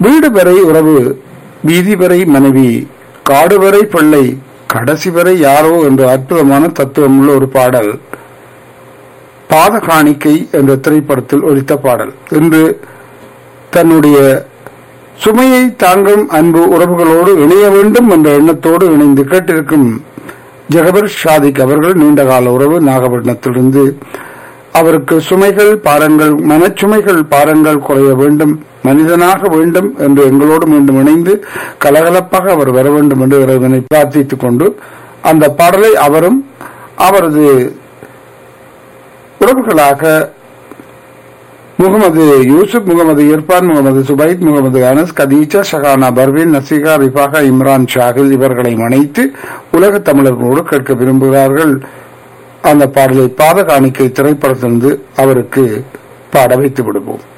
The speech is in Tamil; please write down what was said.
வீடு வரை உறவு வீதி வரை மனைவி காடு வரை பிள்ளை கடைசி வரை யாரோ என்ற அற்புதமான தத்துவமுள்ள ஒரு பாடல் பாத காணிக்கை என்ற திரைப்படத்தில் ஒலித்த பாடல் இன்று தன்னுடைய சுமையை தாங்கும் அன்பு உறவுகளோடு இணைய வேண்டும் என்ற எண்ணத்தோடு இணைந்து கேட்டிருக்கும் ஜெகபர் ஷாதிக் அவர்கள் நீண்டகால உறவு நாகப்பட்டினத்திலிருந்து அவருக்கு சுமைகள் பாரங்கள் மனச்சுமைகள் பாரங்கள் குறைய வேண்டும் மனிதனாக வேண்டும் என்று எங்களோடு மீண்டும் இணைந்து கலகலப்பாக அவர் வர வேண்டும் என்று இறைவனை பிரார்த்தித்துக் கொண்டு அந்த பாடலை அவரும் அவரது உறவுகளாக முகமது யூசுப் முகமது இர்பான் முகமது சுபைத் முகமது அனஸ் கதீஜா ஷஹானா பர்வீன் நசீகா ரிஃபாகா இம்ரான் ஷாகில் இவர்களை இணைத்து உலக தமிழர்களோடு கேட்க விரும்புகிறார்கள் அந்த பாடலை பாத காணிக்கை திரைப்படத்திலிருந்து அவருக்கு பாட வைத்து விடுவோம்